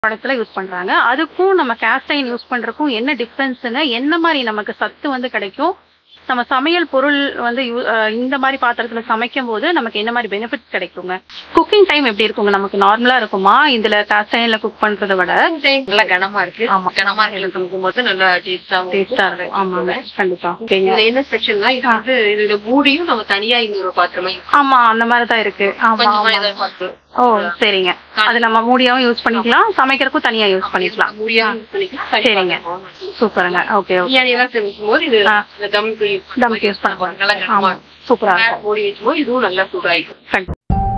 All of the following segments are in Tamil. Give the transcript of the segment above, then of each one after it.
படத்துல யூஸ் பண்றாங்க அதுக்கும் நம்ம கேஸ்ட் அயன் யூஸ் பண்றதுக்கும் என்ன டிஃபரன்ஸுங்க என்ன மாதிரி நமக்கு சத்து வந்து கிடைக்கும் நம்ம சமையல் பொருள் வந்து யூ- அஹ் இந்த மாதிரி பாத்திரத்துல சமைக்கும் போது நமக்கு என்ன மாதிரி பெனிஃபிட்ஸ் கிடைக்குங்க குக்கிங் டைம் எப்படி இருக்குங்க நமக்கு நார்மலா இருக்குமா இதுல கேஸ்ட் அயன்ல குக் பண்றதை விட நல்லா கனமா இருக்கு ஆமா. கனமா இருக்கிறது சமைக்கும் போது நல்லா டேஸ்டா டேஸ்டா இருக்கும் ஆமாங்க கண்டிப்பா ஓகேங்க இதுல என்ன ஸ்பெஷல்னா இது வந்து இதோட மூடியும் நம்ம தனியா இன்னொரு பாத்திரமா ஆமா அந்த மாதிரி தான் இருக்கு ஆமா கொஞ்சமா ஆமா. ஏதாவது பாத்திரம் ஓ சரிங்க அது நம்ம மூடியாவும் யூஸ் பண்ணிக்கலாம் சமைக்கிறதுக்கும் தனியா யூஸ் பண்ணிக்கலாம் மூடியா use பண்ணிக்கலாம் தனி சரிங்க. பாத்திரம். சூப்பருங்க ஓகே ஓகே பிரியாணி எல்லாம் சமைக்கும் போது இது ஆ. இந்த தம்க்கு use பண்ணுவோம். தம்க்கு யூஸ் பண்ணுவோம் நல்லா கனமா ஆமா சூப்பரா மேல இருக்கும் மூடி வச்சும்போது இதுவும் நல்லா சூடாயிடும் கண்டிப்பா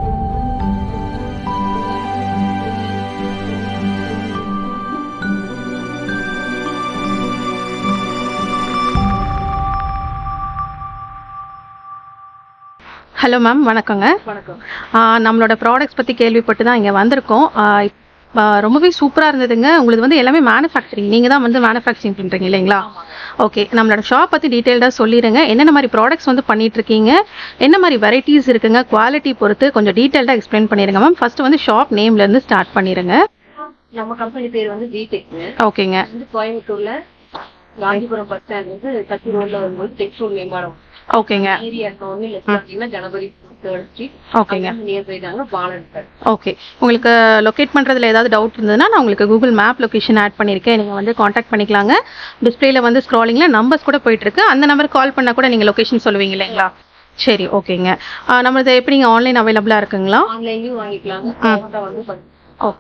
ஹலோ மேம் வணக்கங்க வணக்கம் ஆ, நம்மளோட ப்ராடக்ட்ஸ் பற்றி கேள்விப்பட்டு தான் இங்கே வந்திருக்கோம் ஆ, இப்ப, ஆ, ரொம்பவே சூப்பராக இருந்ததுங்க உங்களுக்கு வந்து எல்லாமே மேனுஃபேக்சரிங் நீங்கள் தான் வந்து மேனுஃபேக்சரிங் பண்ணுறீங்க இல்லைங்களா ஓகே நம்மளோட ஷாப் பற்றி டீட்டெயில்டாக சொல்லிடுங்க என்னென்ன மாதிரி ப்ராடக்ட்ஸ் வந்து பண்ணிட்டு இருக்கீங்க என்ன மாதிரி வெரைட்டிஸ் இருக்குங்க குவாலிட்டி பொறுத்து கொஞ்சம் டீட்டெயில்டாக எக்ஸ்பிளைன் பண்ணிடுங்க மேம் ஃபர்ஸ்ட் வந்து ஷாப் நேம்லேருந்து ஸ்டார்ட் பண்ணிடுங்க நம்ம கம்பெனி பேர் வந்து ஜிடெக் ஓகேங்க வந்து கோயம்புத்தூர்ல காந்திபுரம் பஸ் ஸ்டாண்ட் வந்து கத்தி ரோட்ல வரும்போது டெக்ஸ்டூல் மேம்பாலம் ஓகேங்க ஏரியா ஒண்ணு லெஃப்ட் பாத்தீங்கன்னா ஜனவரி தேர்ட் ஸ்ட்ரீட் ஓகேங்க நியர் பை தாங்க பாலன் சார் ஓகே உங்களுக்கு லொக்கேட் பண்ணுறதுல ஏதாவது டவுட் இருந்ததுன்னா நான் உங்களுக்கு கூகுள் மேப் லொகேஷன் ஆட் பண்ணியிருக்கேன் நீங்கள் வந்து காண்டாக்ட் பண்ணிக்கலாங்க டிஸ்பிளேல வந்து ஸ்க்ராலிங்கில் நம்பர்ஸ் கூட போயிட்டு இருக்கு அந்த நம்பருக்கு கால் பண்ணால் கூட நீங்கள் லொகேஷன் சொல்லுவீங்க இல்லைங்களா சரி ஓகேங்க ஆ, நம்மளது எப்படிங்க ஆன்லைன் அவைலபிளாக இருக்குங்களா ஆன்லைன்லயும் வாங்கிக்கலாங்க டொமேட்டோ வந்து பண்ணி- ஓ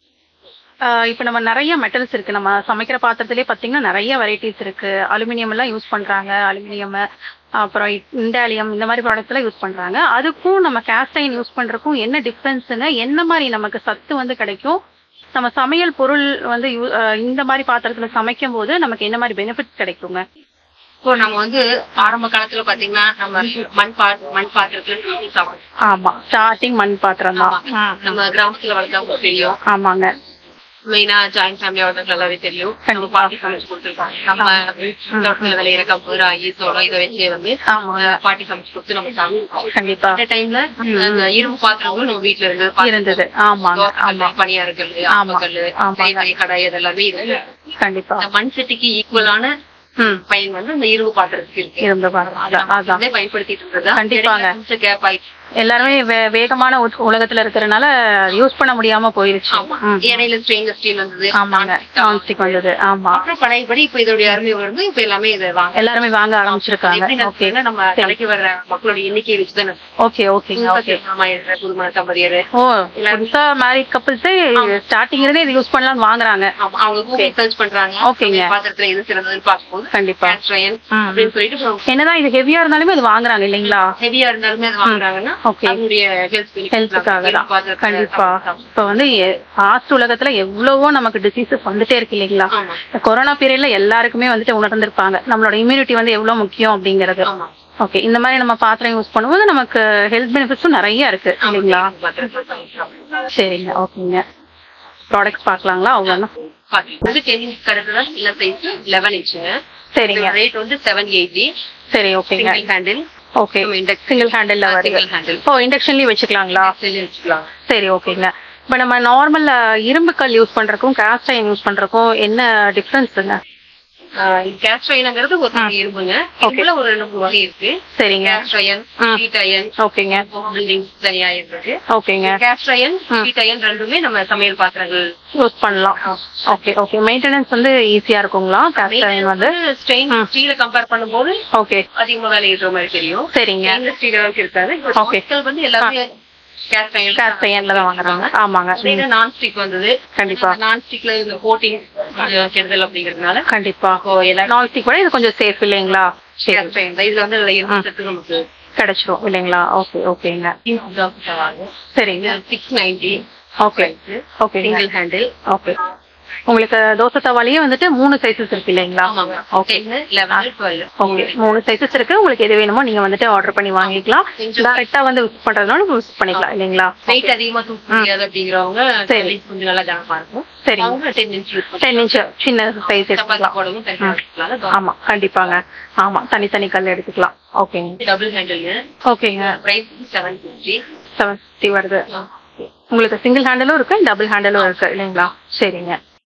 இப்போ நம்ம நிறைய மெட்டல்ஸ் இருக்கு நம்ம சமைக்கிற பாத்திரத்திலே பார்த்தீங்கன்னா நிறைய வெரைட்டிஸ் இருக்கு அலுமினியம் எல்லாம் யூஸ் பண்றாங்க அலுமினியம் அப்புறம் இண்டாலியம் இந்த மாதிரி ப்ராடக்ட்ஸ் எல்லாம் யூஸ் பண்றாங்க அதுக்கும் நம்ம கேஸ்ட் அயன் யூஸ் பண்றதுக்கும் என்ன டிஃபரன்ஸுங்க என்ன மாதிரி நமக்கு சத்து வந்து கிடைக்கும் நம்ம சமையல் பொருள் வந்து யூ- அஹ் இந்த மாதிரி பாத்திரத்துல சமைக்கும் போது நமக்கு என்ன மாதிரி பெனிஃபிட்ஸ் கிடைக்குங்க இப்போ நம்ம வந்து ஆரம்ப காலத்துல பாத்தீங்கன்னா நம்ம மண் பா மண் பாத்திரத்துல சமைச்சு சாப்பிடுவோம் ஆமா ஸ்டார்டிங் மண் பாத்திரம் தான் நம்ம கிராமத்துல வளர்த்தவங்க தெரியும் ஆமாங்க மெயினா ஜாயிண்ட் ஃபேமிலியா வளர்த்தவங்க நல்லாவே தெரியும் நம்ம கண்டிப்பா. பாட்டி சமைச்சு கொடுத்துருக்காங்க நம்ம தோட்டத்துல விளையிற கம்பு ராகி சோளம் இதை வச்சு வந்து ஆமாங்க அஹ், பாட்டி சமைச்சு கொடுத்து நம்ம சாப்பிடுவோம் கண்டிப்பா அந்த டைம்ல அந்த இரும்பு பாத்திரங்களும் நம்ம வீட்டுல இருந்து இருந்தது ஆமாங்க ஆமா பணியாரக்கல் ஆமா. ஆப்பக்கல் ஆமாங்க. தேங்காய் கடாய் இதெல்லாமே இருக்கு கண்டிப்பா இந்த மண் சட்டிக்கு ஈக்குவலான ம் பயன் வந்து இந்த இரும்பு பாத்திரத்துக்கு இருக்கு இருந்து பாருங்க அதான், அதான் அதே பயன்படுத்திட்டு இருந்ததா கண்டிப்பாங்க. கேப் ஆயிடுச்சு எல்லாருமே வே- வேகமான உ- உலகத்துல இருக்கிறதுனால யூஸ் பண்ண முடியாம போயிருச்சு ஆமா ம். இடையில ஸ்டெயின்லெஸ் ஸ்டீல் வந்தது ஆமாங்க நான்ஸ்டிக் வந்தது ஆமா அப்புறம் பழையபடி இப்ப இதோட அருமை வந்து இப்ப எல்லாமே இதை வாங்க எல்லாருமே வாங்க ஆரம்பிச்சிருக்காங்க எப்படி ஓகே நான் நம்ம கடைக்கு வர்ற மக்களோட எண்ணிக்கையை வச்சுதானே ஓகே ஓகேங்க ஓகே திருமணமாயிடுற புதுமண தம்பதியர் ஓ புதுசா மேரிட் கப்பிள்ஸே ஸ்டார்டிங் இருந்தே இது யூஸ் பண்ணலாம்னு வாங்குறாங்க ஆமா, அவங்க கூகுள் சர்ச் பண்றாங்க ஓகேங்க. அவங்க பாத்திரத்துல எது சிறந்ததுன்னு பார்க்கும்போது கண்டிப்பா கேஸ்ட்ரயன் ம். அப்படின்னு சொல்லிட்டு என்னதான் இது ஹெவியா இருந்தாலுமே அது வாங்குறாங்க இல்லைங்களா ஹெவியா இருந்தாலுமே அது வாங்குறாங்கன்னா ஓகே அதனுடைய ஹெல்த் ஹெல்த்துக்காக தான் கண்டிப்பா இப்ப வந்து ஃபாஸ்ட் உலகத்துல எவ்வளவோ நமக்கு டிசீசஸ் வந்துட்டே இருக்கு இல்லைங்களா ஆமா இந்த கொரோனா பீரியட்ல எல்லாருக்குமே வந்துட்டு உணர்ந்திருப்பாங்க நம்மளோட இம்யூனிட்டி வந்து எவ்வளவு முக்கியம் அப்படிங்கறது ஆமா ஓகே இந்த மாதிரி நம்ம பாத்திரம் யூஸ் பண்ணும்போது நமக்கு ஹெல்த் பெனிஃபிட்ஸும் நிறைய இருக்கு இல்லைங்களா சரிங்க ஓகேங்க ப்ராடக்ட்ஸ் பார்க்கலாங்களா அவ்வளோண்ணா வந்து டென் இன்ச் கரெக்ட் தான் இல்ல சைஸ் லெவன் இன்ச் சரிங்க ரேட் வந்து செவன் எயிட்டி சரி ஓகேங்க single handle okay induction single handle வருது சிங்கிள் ஹேண்டில் ஓ இண்டக்ஷன்லயும் வச்சுக்கலாங்களா வச்சுக்கலாம் சரி ஓகேங்க இப்போ நம்ம நார்மல் இரும்புக்கல் யூஸ் பண்றதுக்கும் காஸ்ட் அயன் யூஸ் பண்றதுக்கும் என்ன டிஃப்ரென்ஸுங்க கேஸ்ட் அயனுங்கிறது ஒரு வகை இரும்புங்க இதுல ஒரு ரெண்டு மூணு வகை இருக்கு சரிங்க கேஸ்ட் அயன் ஆ. ஹீட் அயன் ஓகேங்க பில்டிங் தனியா இருக்கு ஓகேங்க கேஸ்ட் அயன் ஹீட் அயன் ரெண்டுமே நம்ம சமையல் பாத்திரங்கள் யூஸ் பண்ணலாம் ஓகே ஓகே மெயின்டெனன்ஸ் வந்து ஈஸியா இருக்குங்களா காஸ்ட் அயன் வந்து ஸ்டெயின் ஸ்டீல கம்பேர் பண்ணும்போது ஓகே அதிகமா வேலை இருக்கிற மாதிரி தெரியும் சரிங்க ஸ்டெயின்லெஸ் ஸ்டீல் அளவுக்கு இருக்காது Okay. மக்கள் வந்து எல்லாமே கேஸ்ட் அயன் காஸ்ட் அயன்ல தான் வாங்குறாங்க ஆமாங்க ம், நான் ஸ்டிக் வந்தது கண்டிப்பா நான் ஸ்டிக்ல இந்த கோட்டிங் கெடுதல் அப்படிங்கறதுனால கண்டிப்பா இப்போ எல்லா நான்ஸ்டிக் கூட இது கொஞ்சம் சேஃப் இல்லைங்களா சரி கேஸ்ட் அயன் தான் இதுல வந்து இதுல இரும்பு சத்து நமக்கு கிடைச்சிரும் இல்லைங்களா ஓகே ஓகேங்க சரிங்க six ninety okay okay single handle okay உங்களுக்கு தோசை தவாலேயே வந்துட்டு மூணு சைஸஸ் இருக்கு இல்லைங்களா ஆமாங்க okay okay eleven twelve okay மூணு சைஸஸ் இருக்கு உங்களுக்கு எது வேணுமோ நீங்க வந்துட்டு ஆர்டர் பண்ணி வாங்கிக்கலாம் கொஞ்சம் டேரெக்டா வந்து விசிட் பண்றதுனால விசிட் பண்ணிக்கலாம் இல்லைங்களா வெயிட் அதிகமா தூக்க முடியாது அப்படிங்கிறவங்க சரி. size கொஞ்சம் நல்லா கனமா இருக்கும் சரிங்க அவங்க ten inch use ten inch சின்ன சைஸ் சப்பாத்தி எடுத்துக்கலாம் போடவும் தனியா எடுத்துக்கலாம் ஆமா கண்டிப்பாங்க ஆமா தனித்தனி கல் எடுத்துக்கலாம் ஓகேங்க டபுள் ஹேண்டில் ஓகேங்க price seven fifty seven fifty வருது உங்களுக்கு சிங்கிள் ஹேண்டலும் இருக்கு டபுள் ஹேண்டலும் இருக்கு இல்லைங்களா சரிங்க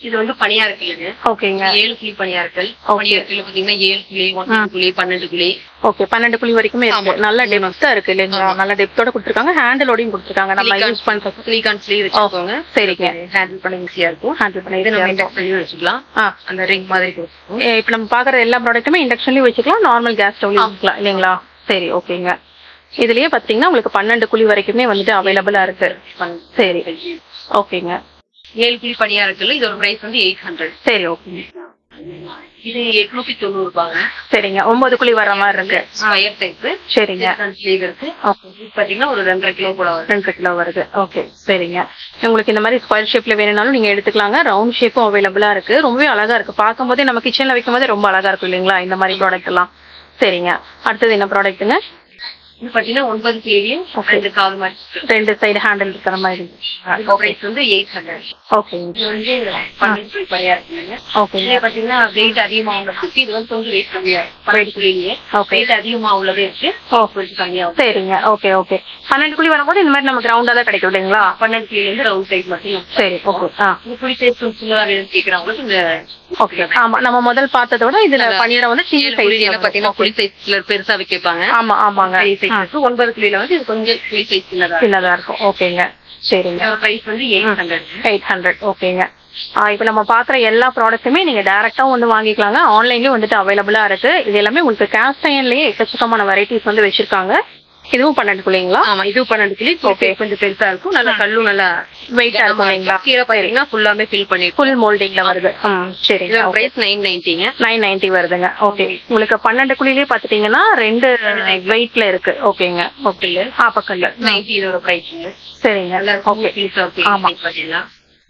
இது வந்து பணியாரக்கல்லுங்க ஓகேங்க ஏழு புள்ளி பணியாரக்கல் Okay. பணியாரக்கல் பாத்தீங்கன்னா ஏழு புள்ளி ஒன்பது புள்ளி பன்னெண்டு புள்ளி ஓகே பன்னெண்டு புள்ளி வரைக்குமே இருக்கு ஆமா. நல்ல டெப்த்தா இருக்கு இல்லைங்களா நல்ல டெப்த்தோட கொடுத்துருக்காங்க ஹேண்டிலோடையும் கொடுத்துருக்காங்க நம்ம Silicon- யூஸ் பண்றது சிலிகான் ஸ்லீவ் வச்சுக்கோங்க சரிங்க ஹேண்டில் பண்ண ஈஸியா இருக்கும் ஹேண்டில் பண்ணி இது நம்ம இருக்கும். இண்டக்ஷன்லயும் வச்சுக்கலாம் ஆ அந்த ரிங் மாதிரி கொடுத்துருக்கோம் ஏ, இப்ப நம்ம பாக்குற எல்லா ப்ராடக்ட்டுமே இண்டக்ஷன்லயும் வச்சுக்கலாம் நார்மல் கேஸ் ஸ்டவ்லயும் வச்சுக்கலாம் இல்லைங்களா சரி ஓகேங்க இதுலயே பாத்தீங்கன்னா உங்களுக்கு பன்னெண்டு குழி வரைக்குமே வந்துட்டு அவைலபிளா இருக்கு சரி ஓகேங்க ஏழு புள்ளி பணியாரக்கல் இதோட பிரைஸ் வந்து எயிட் ஹண்ட்ரட் சரி ஓகேங்க இது எட்நூத்தி தொண்ணூறு ரூபாங்க சரிங்க ஒன்பது குழி வர மாதிரி இருக்கு ஸ்கொயர் டைப் சரிங்க ஸ்லீவ் இருக்கு ஓகே இது பாத்தீங்கன்னா ஒரு ரெண்டரை கிலோ கூட வரும் ரெண்டு கிலோ வருது ஓகே சரிங்க உங்களுக்கு இந்த மாதிரி ஸ்கொயர் ஷேப்ல வேணும்னாலும் நீங்க எடுத்துக்கலாங்க ரவுண்ட் ஷேப்பும் அவைலபிளா இருக்கு ரொம்பவே அழகா இருக்கு பார்க்கும்போதே நம்ம கிச்சன்ல வைக்கும் போதே ரொம்ப அழகா இருக்கும் இல்லைங்களா இந்த மாதிரி ப்ராடக்ட் எல்லாம் சரிங்க அடுத்தது என்ன ப்ராடக்ட்டுங்க இது பாத்தீங்கன்னா ஒன்பது கேவி ரெண்டு கால் மாதிரி இருக்கு. ரெண்டு சைடு ஹேண்டில் இருக்கிற மாதிரி இதோட பிரைஸ் வந்து எயிட் ஹண்ட்ரட் ஓகே இது வந்து பன்னெண்டு புள்ளி பணியாரக்கல்லுங்க ஓகே இதுல பாத்தீங்கன்னா வெயிட் அதிகமா உள்ளதுக்கு இது வந்து கொஞ்சம் வெயிட் கம்மியா பன்னெண்டு புள்ளிலேயே ஓகே வெயிட் அதிகமா உள்ளதே இருக்கு ஓ கொஞ்சம் கம்மியாகும் சரிங்க ஓகே ஓகே பன்னெண்டு குழி வரும்போது இந்த மாதிரி நமக்கு ரவுண்டா தான் கிடைக்கும் இல்லைங்களா பன்னெண்டு புள்ளில இருந்து ரவுண்ட் சைஸ் மட்டும் சரி ஓகே ஆ இந்த புளி சைஸ் சின்னதா வேணும்னு கேக்குறவங்களுக்கு இந்த ஓகே ஆமா நம்ம முதல் பார்த்ததை விட இதுல பன்னீரை வந்து சின்ன புளி சைஸ் பாத்தீங்கன்னா புளி சைஸ்ல பெருசா வைப்பாங்க ஆமா ஆமாங்க பெரிய size ஆ, இருக்கு. ஒன்பது புள்ளியில வந்து இது கொஞ்சம் புளி சைஸ் சின்னதா இருக்கு. சின்னதா இருக்கும் ஓகேங்க சரிங்க இதோட பிரைஸ் வந்து எயிட் ஹண்ட்ரட் எயிட் ஹண்ட்ரட் ஓகேங்க இப்போ நம்ம பார்க்குற எல்லா ப்ராடக்ட்டுமே நீங்கள் டேரெக்டாகவும் வந்து வாங்கிக்கலாங்க ஆன்லைன்லேயும் வந்துட்டு அவைலபிளாக இருக்கு இது எல்லாமே உங்களுக்கு கேஸ்ட் அயன்லேயே எக்கச்சக்கமான வெரைட்டிஸ் வந்து வச்சிருக்காங்க இதுவும் பன்னெண்டு குள்ளைங்களா ஆமா இது பன்னெண்டு புள்ளி Okay. கொஞ்சம் பெருசா இருக்கும் நல்லா கல்லும் நல்லா வெயிட்டாக இருக்கும் இல்லைங்களா கீழே பாத்தீங்கன்னா ஃபுல்லாமே ஃபில் பண்ணிருக்கும் ஃபுல் மோல்டிங்கில் வருது ம் சரிங்க இதோட பிரைஸ் நைன் நைன்டிங்க நைன் நைன்டி வருதுங்க ஓகே உங்களுக்கு பன்னெண்டு குழிலே பார்த்துட்டீங்கன்னா ரெண்டு வெயிட்ல இருக்கு ஓகேங்க ஓகே ஆப்பக்கல்லு நைன்டி இதோட பிரைஸ் சரிங்க நல்லா ஓகே பீஸா ஆமா. பாத்தீங்கன்னா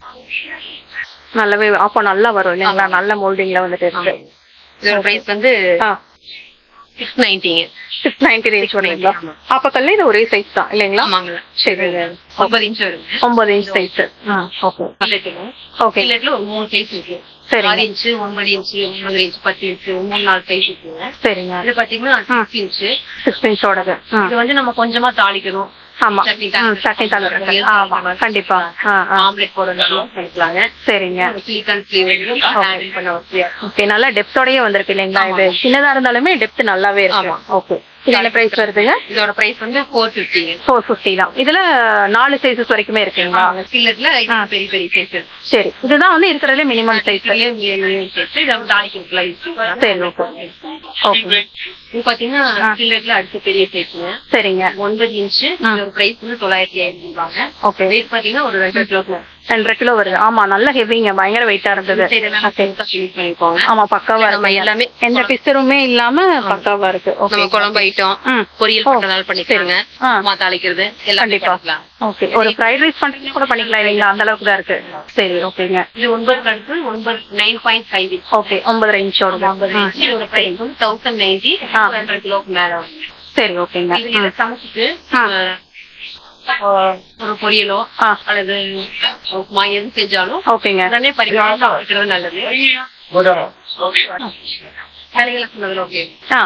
நல்லாவே அப்போ நல்லா வரும் இல்லைங்களா நல்ல மோல்டிங்ல வந்துட்டு இருக்கு இதோட பிரைஸ் வந்து ஆ சிக்ஸ் நைன்டிங்க சிக்ஸ் நைன்டி ரேஞ்ச் வருங்களா ஆமா. ஆப்பக்கல்ல இது ஒரே சைஸ் தான் இல்லைங்களா ஆமாங்க சரிங்க ஒன்பது இன்ச் வருங்க ஒன்பது இன்ச் சைஸ் ஓகே பில்லெட்டுங்க ஓகே பில்லெட்ல ஒரு மூணு சைஸ் இருக்கு சரிங்க. ஆறு இன்ச்சு ஒன்பது இன்ச்சு ஒன்பது இன்ச் பத்து இன்ச்சு மூணு நாலு சைஸ் இருக்குங்க சரிங்க இது பாத்தீங்கன்னா சிக்ஸ் இன்ச்சு சிக்ஸ் இன்ச்சோடது இது வந்து நம்ம கொஞ்சமா தாளிக்கணும் ஆமா சட்னி ம், தாளிக்கணும். சட்னி தாளிக்கிறது பொரியல் ஆமா தாளிக்கணும். கண்டிப்பா ஆ ஆ ஆம்லெட் போடுறதுனாலும் பண்ணிக்கலாங்க சரிங்க சிலிக்கான் ஸ்லீவ் ஹேண்டில் பண்ண வசதியா இருக்கும். ஓகே நல்லா டெப்த்தோடயே வந்திருக்கு இல்லைங்களா இது சின்னதா இருந்தாலுமே டெப்த் நல்லாவே இருக்கு ஆமா. ஓகே இது என்ன பிரைஸ் வருதுங்க இதோட பிரைஸ் வந்து ஃபோர் ஃபிஃப்டிங்க ஃபோர் ஃபிஃப்டி தான் இதுல நாலு சைஸஸ் வரைக்குமே இருக்குங்களா சில்லட்ல பெரிய பெரிய சைஸ் இருக்கு சரி இதுதான் வந்து இருக்கிறதுல மினிமம் சைஸ் இதை வந்து தாளிக்கிறதுக்குலாம் use பண்ணலாம். சரி ஓகே ஓகே இது பாத்தீங்கன்னா சில்லட்ல அடுத்த பெரிய சைஸ்ங்க சரிங்க ஒன்பது இன்ச்சு ஆ. இதோட பிரைஸ் வந்து தொள்ளாயிரத்தி ஐம்பது ரூபாங்க ஓகே வெயிட் பாத்தீங்கன்னா ஒரு ரெண்டு கிலோ ரெண்டரை கிலோ வருது ஆமா நல்ல ஹெவிங்க பயங்கர வெயிட்டா இருந்தது ஓகே பண்ணிருக்கோம் ஆமா பக்காவா நம்ம இருக்கு எல்லாமே எந்த பிசருமே இல்லாம பக்காவா இருக்கு ஓகே நம்ம குழம்பு ஐட்டம் ம் பொரியல் ஓ, பண்றதால பண்ணிக்கலாங்க ஆ. உப்புமா தாளிக்கிறது எல்லாம் கண்டிப்பா பண்ணிக்கலாம் ஓகே ஒரு ஃப்ரைட் ரைஸ் பண்றீங்க கூட பண்ணிக்கலாம் இல்லைங்களா அந்த அளவுக்கு தான் இருக்கு சரி ஓகேங்க இது ஒன்பது கடுப்பு ஒன்பது நைன் பாயிண்ட் ஃபைவ் ஓகே ஒன்பதரை இன்ச்சோட இதோட பிரைஸ் வந்து தௌசண்ட் நைன்டி ஆ. ரெண்டரை கிலோக்கு மேல வரும். சரி ஓகேங்க இது இதை சமைச்சிட்டு ஆ. அஹ், ஒரு பொரியலோ ஆ அல்லது உப்புமா எது செஞ்சாலும் ஓகேங்க உடனே பரிமாணம் வைக்கிறது நல்லது வேலைகளை சொன்னதுல ஓகே ஆ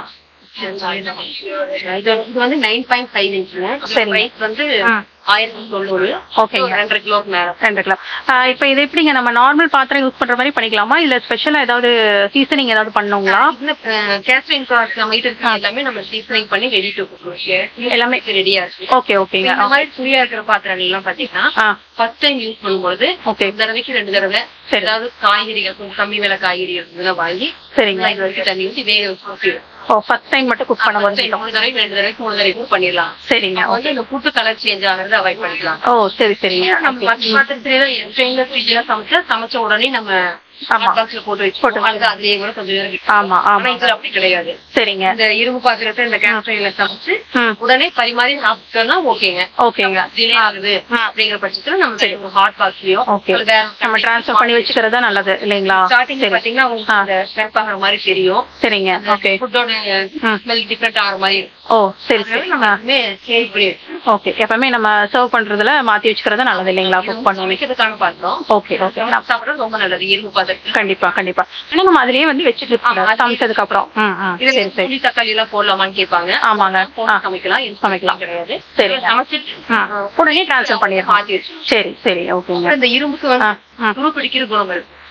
இது இது வந்து நைன் பாயிண்ட் ஃபைவ் இன்ச்சுங்க சரிங்க. பிரைஸ் வந்து ஆ. ஆயிரத்தி தொண்ணூறு ஓகேங்க. ரெண்டரை கிலோக்கு மேல ரெண்டு கிலோ இப்போ இது எப்படிங்க நம்ம நார்மல் பாத்திரம் யூஸ் பண்ற மாதிரி பண்ணிக்கலாமா இல்ல ஸ்பெஷலா ஏதாவது சீசனிங் ஏதாவது பண்ணுங்களா கேஸ்டிங் நம்ம கிட்ட இருக்க எல்லாமே நம்ம சீசனிங் பண்ணி ரெடி டு எல்லாமே ரெடியா இருக்கு ஓகே ஓகேங்க இந்த மாதிரி ஃப்ரீயா இருக்கிற பாத்திரங்கள் எல்லாம் பாத்தீங்கன்னா ஆ ஃபர்ஸ்ட் டைம் யூஸ் பண்ணும்போது ஓகே ஒரு தடவைக்கு ரெண்டு தடவை சரி. ஏதாவது காய்கறிகள் கொஞ்சம் கம்மி விலை காய்கறிகள் இதெல்லாம் வாங்கி சரிங்க இது வரைக்கும் தண்ணி ஊற்றி வேக வச்சு ஊத்திடுவோம். ஓ ஃபர்ஸ்ட் டைம் மட்டும் குக் அப்ப பண்ணும்போது வந்து மட்டும். மூணு தடவைக்கு ரெண்டு தடவைக்கு மூணு தடவைக்கு பண்ணிடலாம் சரிங்க அப்ப வந்து இந்த கூட்டு கலர் சேஞ்ச் ஆகுறத அவாய்ட் பண்ணிக்கலாம் ஓ சரி சரிங்க நம்ம மற்ற பாத்திரத்துல ஸ்டெயின்லெஸ் ஸ்டீல்ல சமைச்சா சமைச்ச உடனே நம்ம ஆமா. hot box ல போட்டு வச்சு போட்டு அது அதுலயே கூட கொஞ்சம் நேரம் இருக்கும். ஆமா ஆனா ஆமா இது அப்படி கிடையாது சரிங்க இந்த இரும்பு பாத்திரத்தை இந்த கேஸ்ட்ரைல சமைச்சு ம் உடனே பரிமாறி சாப்பிட்டோம்னா ஓகேங்க ஓகேங்க டிலே ஆகுது ஆ. அப்படிங்கிற பட்சத்துல நம்ம ஹாட் பாக்ஸ்லயோ ஓகே நம்ம டிரான்ஸ்ஃபர் பண்ணி வச்சுக்கிறது தான் நல்லது இல்லைங்களா ஸ்டார்டிங் சரி பாத்தீங்கன்னா உங்களுக்கு ஆ. அந்த ஸ்மெல் ஆகுற மாதிரி தெரியும் சரிங்க ஓகே ஃபுட்டோட ம். ஸ்மெல் டிஃப்ரெண்ட் ஆகுற மாதிரி இருக்கும் ஓ சரி சரி அதனால நம்ம எப்பவுமே சேஞ்ச் பண்ணி ஓகே எப்பவுமே நம்ம சர்வ் பண்றதுல மாத்தி வச்சுக்கிறது நல்லது இல்லைங்களா குக் பண்ணுவோம் சமைக்கிறதுக்காக பார்த்தோம் ஓகே ஓகே சாப்பிடுறது ரொம்ப நல்லது இரும்பு பாத்திரத்துல கண்டிப்பா கண்டிப்பா ஏன்னா நம்ம அதுலயே வந்து வச்சுட்டு ஆமா, அது- சமைச்சதுக்கு அப்புறம் ம் ம் இதுல சரி சரி புளி தக்காளி எல்லாம் போடலாமான்னு கேட்பாங்க ஆமாங்க போட்டு ஆ சமைக்கலாம் இது சமைக்கலாம். கிடையாது சரி. இதை சமைச்சிட்டு ம். உடனே டிரான்ஸ்ஃபர் பண்ணிடலாம் மாத்தி வச்சு சரி சரி ஓகேங்க இந்த இரும்புக்கு ஆ வந்து ஆ துரு பிடிக்கிற குணம் இருக்கு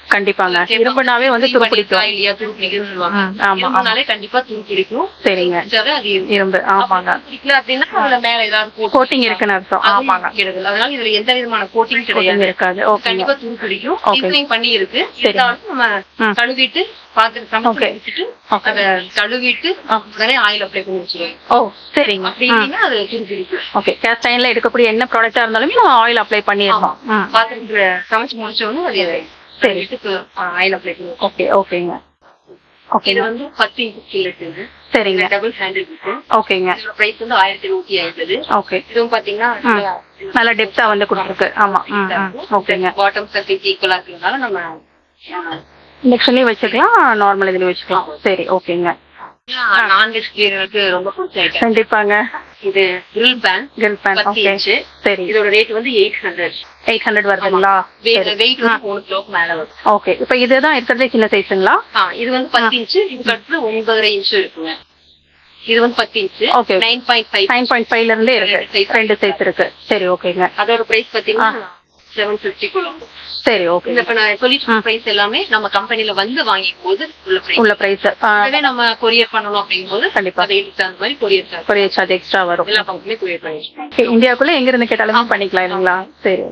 கண்டிப்பாங்க இரும்புனாவே வந்து துரு பிடிக்கும் இல்லையா துரு பிடிக்கும்னு சொல்லுவாங்க ம், ஆமா ஆமா இரும்புனாலே கண்டிப்பா துரு பிடிக்கும் சரிங்க பிடிச்சாவே அது இருக்கும். இரும்பு ஆமாங்க அப்படி பிடிக்கல அப்படின்னா அதுல மேல ஏதாவது coating கோட்டிங் இருக்குன்னு அர்த்தம் அதுவும் ஆமாங்க இருக்கிறது. அதனால இதுல எந்த விதமான கோட்டிங் கோட்டிங் கிடையாது இருக்காது ஓகேங்க கண்டிப்பா துரு பிடிக்கும் Okay. சீசனிங் பண்ணி இருக்கு சரி. இருந்தாலும் நம்ம ம். கழுவிட்டு பாத்திரம் சமைச்சு Okay. வச்சுட்டு ஓகே அத கழுவிட்டு ஆ. உடனே ஆயில் அப்ளை பண்ணி வச்சிருவோம் ஓ சரிங்க அப்படி ம். இல்லைன்னா அது துரு பிடிக்கும் ஓகே கேஸ்ட் அயன்ல எடுக்கக்கூடிய என்ன ப்ராடக்டா இருந்தாலுமே நம்ம ஆயில் அப்ளை பண்ணிடணும் ம். பாத்திரத்துல சமைச்சு முடிச்ச உடனே அது சரி ஆயில் அப்ளை பண்ணுவோம் ஓகே ஓகேங்க இது ஓகேங்க வந்து பத்து இன்ச்சு ஸ்கில்லட் இது சரிங்க டபுள் ஹேண்டில் இருக்கு ஓகேங்க இதோட பிரைஸ் வந்து ஆயிரத்தி நூத்தி ஐம்பது ஓகே இதுவும் பாத்தீங்கன்னா நல்ல டெப்தா வந்து கொடுத்துருக்கு ஆமா ம், ம். ஓகேங்க பாட்டம் சர்ஃபேஸ் ஈக்குவலா இருக்கிறதுனால நம்ம இண்டக்ஷன்லயும் வச்சுக்கலாம் நார்மல் இதுலயும் வச்சுக்கலாம் சரி ஓகேங்க நான்வெஜ் கிளீனருக்கு ரொம்ப பிடிச்ச கண்டிப்பாங்க இது கிரில் பேன் கிரில் பேன் பத்து ஓகே இன்ச்சு சரி இதோட ரேட் வந்து எயிட் ஹண்ட்ரட் எயிட் ஹண்ட்ரட் வருதுங்களா சரி வெயிட் வந்து மூணு கிலோக்கு மேல வரும் ஓகே இப்போ இதுதான் இருக்கிறதே சின்ன சைஸுங்களா ஆ, இது வந்து பத்து இன்ச்சு இதுக்கு அடுத்து ஒன்பதரை இன்ச்சு இருக்குங்க இது வந்து பத்து inch Okay. Nine point five nine point ஃபைவ்ல இருந்தே இருக்கு ரெண்டு size. ரெண்டு சைஸ் இருக்கு சரி ஓகேங்க அதோட பிரைஸ் பாத்தீங்கன்னா செவன் பிப்டி சரி ஓகே இந்த இப்ப நான் சொல்லிட்டு பிரைஸ் எல்லாமே நம்ம கம்பெனில வந்து வாங்கிக்கும் போது உள்ள பிரைஸ் உள்ள பிரைஸ் அதுவே நம்ம கொரியர் பண்ணணும் அப்படிங்கும் போது கண்டிப்பா. ரேட் தகுந்த மாதிரி courier charge courier charge extra வரும் எல்லா கம்பெனியும் கொரியர் பண்ணிடுவோம் Okay, இந்தியாக்குள்ள எங்க இருந்து கேட்டாலுமே பண்ணிக்கலாம் இல்லைங்களா சரி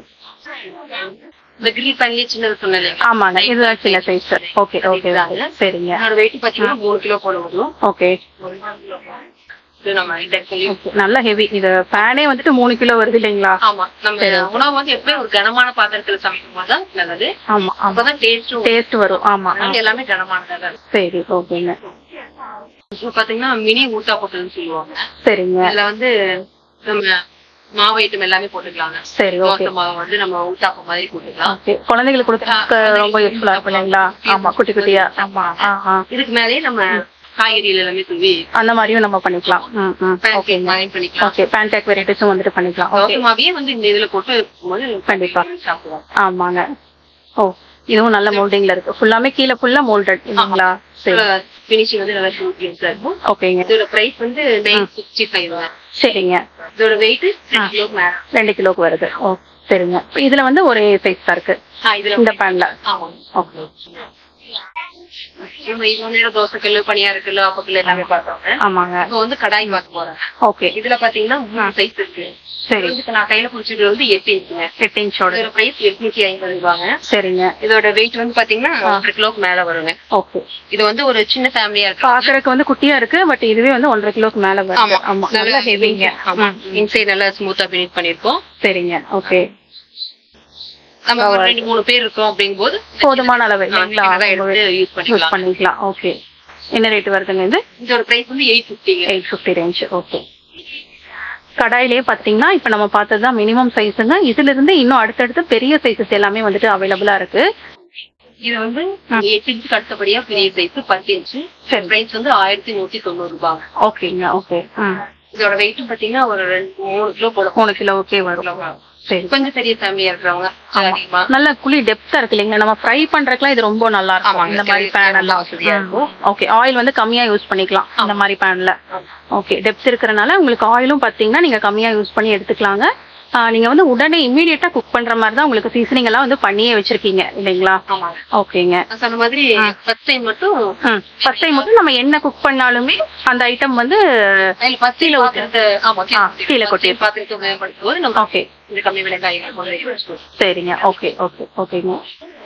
இந்த கிரில் பேன்லயே சின்னது சொன்னேன் ஆமாங்க இதுதான் சின்ன சைஸ் ஓகே ஓகே சரிங்க என்னோட வெயிட் பாத்தீங்கன்னா மூணு கிலோ போட முடியும் ஓகே இது நம்ம இண்டக்ஷன்லயும் ஓகே நல்ல ஹெவி இது ஃபேனே வந்துட்டு மூணு கிலோ வருது இல்லைங்களா ஆமா நம்ம உணவு வந்து எப்பவுமே ஒரு கனமான பாத்திரத்துல சமைக்கும் போது தான் நல்லது ஆமா ஆமா அப்பதான் டேஸ்டும் டேஸ்ட் வரும் ஆமா ஆ. எல்லாமே கனமானதா இருக்கும் சரி ஓகேங்க இப்போ பாத்தீங்கன்னா மினி ஊட்டா போட்டதுன்னு சொல்லுவாங்க சரிங்க இதுல வந்து நம்ம மாவு ஐட்டம் எல்லாமே போட்டுக்கலாங்க சரி ஓகே தோசை மாவு வந்து நம்ம ஊட்டாப்பம் மாதிரி போட்டுக்கலாம் ஓகே குழந்தைங்களுக்கு கொடுக்க ரொம்ப யூஸ்ஃபுல்லா இருக்கும் இல்லைங்களா ஆமா குட்டி குட்டியா ஆமா ஆ ஆ இதுக்கு மேலேயே நம்ம காய்கறிகள் எல்லாமே தூவி அந்த மாதிரியும் நம்ம பண்ணிக்கலாம் ம் ம் பேன் ஓகேங்க மாதிரி பண்ணிக்கலாம் ஓகே பேன்கேக் வெரைட்டிஸும் வந்துட்டு பண்ணிக்கலாம் ஓகே தோசை மாவையே வந்து இந்த இதுல போட்டு போது கண்டிப்பா. சாப்பிடுவோம் ஆமாங்க ஓ இதுவும் நல்ல மோல்டிங்ல இருக்கு ஃபுல்லாமே கீழே ஃபுல்லா மோல்டட் இல்லைங்களா சரி பினிஷிங் வந்து நல்லா சூப்பரா இருக்கும் ஓகேங்க இதோட பிரைஸ் வந்து நைன் சிக்ஸ்டி ஃபைவ் சரிங்க இதோட வெயிட் ஆ. கிலோ மேல ரெண்டு கிலோக்கு வருது ஓ சரிங்க இப்ப இதுல வந்து ஒரே சைஸ் தான் இருக்கு ஆ, இதுல இந்த பேன்ல ஆமா ஓகே நம்ம இவ்வளவு நேரம் தோசை கல்லு பனியார கல்லு அப்பக்கல்லு எல்லாமே பார்த்தோம் ஆமாங்க இப்போ வந்து கடாய் பார்க்க போறேன் ஓகே இதுல பாத்தீங்கன்னா மூணு சைஸ் இருக்கு சரி இது இப்ப நான் கையில புடிச்சிட்டு வந்து எட்டு இன்ச்சுங்க எட்டு இன்ச்சோட இதோட பிரைஸ் எட்நூத்தி ஐம்பது ரூபாங்க சரிங்க இதோட வெயிட் வந்து பாத்தீங்கன்னா ஆ. ஒன்றரை கிலோக்கு மேல வருங்க ஓகே இது வந்து ஒரு சின்ன ஃபேமிலியா இருக்கு பாக்குறதுக்கு வந்து குட்டியா இருக்கு பட் இதுவே வந்து ஒன்றரை கிலோக்கு மேல வருது ஆமா நல்லா ஹெவிங்க ஆமா இன்சைட் நல்லா ஸ்மூத்தா பினிட் பண்ணிருக்கோம் சரிங்க ஓகே நம்ம ஒரு ரெண்டு மூணு பேர் இருக்கோம் அப்படிங்கும்போது போதுமான அளவு இல்லைங்களா சின்னதா எடுத்து யூஸ் யூஸ் பண்ணிக்கலாம் பண்ணிக்கலாம் ஓகே என்ன ரேட் வருதுங்க இது இதோட பிரைஸ் வந்து எயிட் பிப்டிங்க எயிட் ஃபிஃப்டி ரேஞ்ச் ஓகே கடாயிலே பாத்தீங்கன்னா இப்ப நம்ம பார்த்ததுதான் மினிமம் சைஸுங்க இதுல இருந்து இன்னும் அடுத்தடுத்து பெரிய சைஸஸ் எல்லாமே வந்துட்டு அவைலபிளா இருக்கு இது வந்து எட்டு இன்ச்சு அடுத்தபடியா பெரிய சைஸ் பத்து இன்ச்சு சரி. பிரைஸ் வந்து ஆயிரத்தி நூத்தி தொண்ணூறு ரூபாய் ஓகேங்க ஓகே ம் இதோட வெயிட் பாத்தீங்கன்னா ஒரு ரெண்டு மூணு கிலோ போடும் மூணு கிலோ ஓகே வரும் சரி கொஞ்சம் பெரிய ஃபேமிலியா இருக்கிறவங்க அதிகமா நல்ல குழி டெப்தா இருக்கு இல்லைங்க நம்ம ஃப்ரை பண்றதுக்குலாம் இது ரொம்ப நல்லா இருக்கும் ஆமாங்க, இந்த மாதிரி சரி, பேன் ரொம்ப எல்லாம் வசதியா இருக்கும். ஓகே ஆயில் வந்து கம்மியா யூஸ் பண்ணிக்கலாம் இந்த மாதிரி பேன்ல ஓகே டெப்த் இருக்கறனால உங்களுக்கு ஆயிலும் பாத்தீங்கன்னா நீங்க கம்மியா யூஸ் பண்ணி எடுத்துக்கலாங்க ஆ, நீங்க வந்து உடனே இம்மீடியட்டா குக் பண்ற மாதிரி தான் உங்களுக்கு சீசனிங் எல்லாம் வந்து பண்ணியே வச்சிருக்கீங்க இல்லைங்களா ஆமாங்க ஓகேங்க நான் சொன்ன மாதிரி ஃபர்ஸ்ட் டைம் மட்டும் ஃபர்ஸ்ட் டைம் மட்டும் நம்ம என்ன குக் பண்ணாலுமே அந்த ஐட்டம் வந்து அதுல பத்து கிலோ பாத்திரத்தை ஆமா ஆ, கீழே கொட்டி. பாத்திரத்தை உபயோகப்படுத்தும் போது நம்ம ஓகே இந்த கம்மி விலை காய்கறி கொண்டு போய் வச்சுக்குவோம். சரிங்க ஓகே ஓகே ஓகேங்க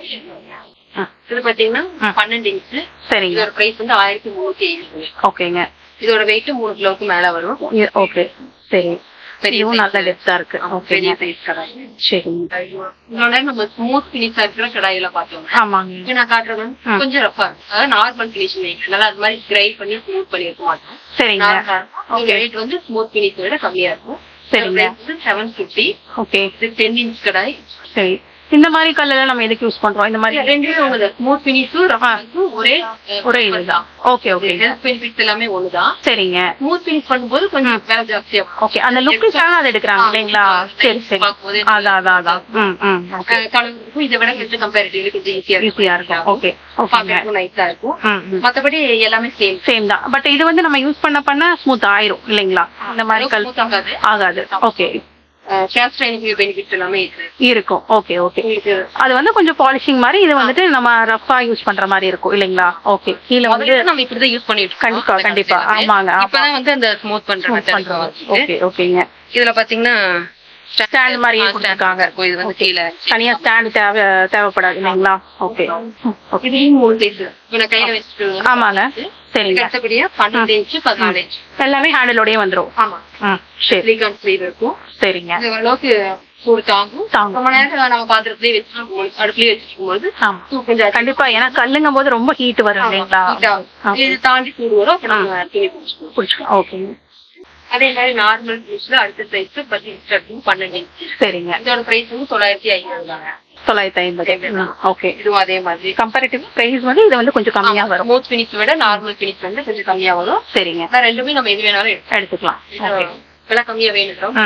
ஆ, இது பாத்தீங்கன்னா ஆ. பன்னெண்டு இன்ச்சு சரிங்க இதோட பிரைஸ் வந்து ஆயிரத்தி முன்னூத்தி ஐம்பது ஓகேங்க இதோட வெயிட் மூணு கிலோவுக்கு மேல வரும் ஓகே சரி பெரிய இதுவும் size. நல்ல டெப்தா இருக்கு பெரிய ஓகேங்க சைஸ் கடாய் சரிங்க இவ்வளவு நேரம் நம்ம ஸ்மூத் பினிஷா இருக்கிற கடாயில பார்த்தோம் ஆமாங்க இப்ப நான் காட்டுறது வந்து ம். கொஞ்சம் ரஃபா அதாவது நார்மல் பினிஷிங் நல்லா அது மாதிரி கிரைண்ட் பண்ணி ஸ்மூத் பண்ணி இருக்க மாட்டோம் சரிங்க நார்மல் ரேட் வந்து ஸ்மூத் பினிஷ் விட கம்மியா இருக்கும் சரிங்க செவன் பிப்டி ஓகே இது டென் இன்ச் கடாய் சரி இந்த மாதிரி கல்லெல்லாம் நம்ம எதுக்கு யூஸ் பண்றோம் இந்த மாதிரி ரெண்டுமே ஒண்ணுதான் ஸ்மூத் பினிஷும் ரஃபாக்கும் ஒரே ஒரே இதுதான் ஓகே ஓகே ஹெல்த் பெனிஃபிட்ஸ் எல்லாமே ஒண்ணுதான் சரிங்க ஸ்மூத் பினிஷ் பண்ணும்போது கொஞ்சம் வேலை ஜாஸ்தியா ஓகே அந்த லுக்குக்காக அதை எடுக்கிறாங்க இல்லைங்களா சரி சரி பார்க்கும்போது அதான் அதான் அதான் ம் ம் ஓகே கலருக்கும் இதை விட கொஞ்சம் கம்பேரிட்டிவ்லி கொஞ்சம் ஈஸியா ஈஸியா இருக்கும் ஓகே ஓகேங்க பாக்கிறதுக்கும் நைஸா இருக்கும் ம் ம் மத்தபடி எல்லாமே சேம் சேம் தான் பட் இது வந்து நம்ம யூஸ் பண்ண பண்ண ஸ்மூத் ஆயிரும் இல்லைங்களா இந்த மாதிரி கல் ஸ்மூத் ஆகாது ஆகாது ஓகே கேஸ்ட் பெனிஃபிட்ஸ் எல்லாமே இருக்கு இருக்கும் ஓகே ஓகே உங்களுக்கு அது வந்து கொஞ்சம் பாலிஷிங் மாதிரி இது வந்துட்டு நம்ம ரஃபா யூஸ் பண்ற மாதிரி இருக்கும் இல்லைங்களா ஓகே கீழ வந்து முதல்ல நம்ம இப்படிதான் யூஸ் பண்ணிட்டு இருக்கோம். கண்டிப்பா, அந்த கண்டிப்பா. காலத்துல ஆமாங்க, ஆமா. இப்பதான் வந்து அந்த ஸ்மூத் பண்ற மெத்தட் ஓகே ஓகேங்க இதுல பாத்தீங்கன்னா ஸ்டாண்ட் மாதிரியே ஆ, stand கொடுத்துருக்காங்க இருக்கும். இது வந்து கீழே தனியா ஸ்டாண்ட் தேவை தேவைப்படாது இல்லைங்களா ஓகே ஓகே இதுலயும் மூணு சைஸ் இப்ப நான் கையில வச்சுட்டு ஆமாங்க சரிங்க அடுத்தபடியா பன்னெண்டு இன்ச்சு பதினாலு இன்ச்சு எல்லாமே ஹேண்டிலோடய வந்துரும் ஆமா ம் சரி சிலிகான் ஸ்லீவ் இருக்கும் சரிங்க இது அளவுக்கு சூடு தாங்கும் தாங்கும். ரொம்ப நேரம் நம்ம பாத்திரத்திலேயே வச்சிருக்கும் போது அடுப்புலயே வச்சிருக்கும் போது ஆமா சூடு கொஞ்சம் அதிகம் கண்டிப்பா ஏன்னா கல்லுங்கும் போது ரொம்ப ஹீட் வரும் இல்லைங்களா heat ஆகும். இது தாண்டி சூடு வரும் அப்ப நம்ம துணி பிடிச்சிக்குவோம். புடிச்சுக்கலாம் ஓகேங்க அதே மாதிரி நார்மல் ஜூஸ்ல அடுத்த சைஸ் பத்து இன்ச் இருக்கும் பன்னெண்டு இன்ச் சரிங்க இதோட பிரைஸ் வந்து தொள்ளாயிரத்தி ஐநூறு தாங்க தொள்ளாயிரத்தி ஐம்பது ஓகே இதுவும் அதே மாதிரி கம்பேரிட்டிவ் பிரைஸ் வந்து இது வந்து கொஞ்சம் கம்மியா வரும் ஸ்மூத் பினிஷ் விட நார்மல் பினிஷ் வந்து கொஞ்சம் கம்மியா வரும் சரிங்க ஆனா ரெண்டுமே நம்ம எது வேணாலும் எடுத்துக்கலாம். எடுத்துக்கலாம் ஓகே விலை கம்மியா வேணும்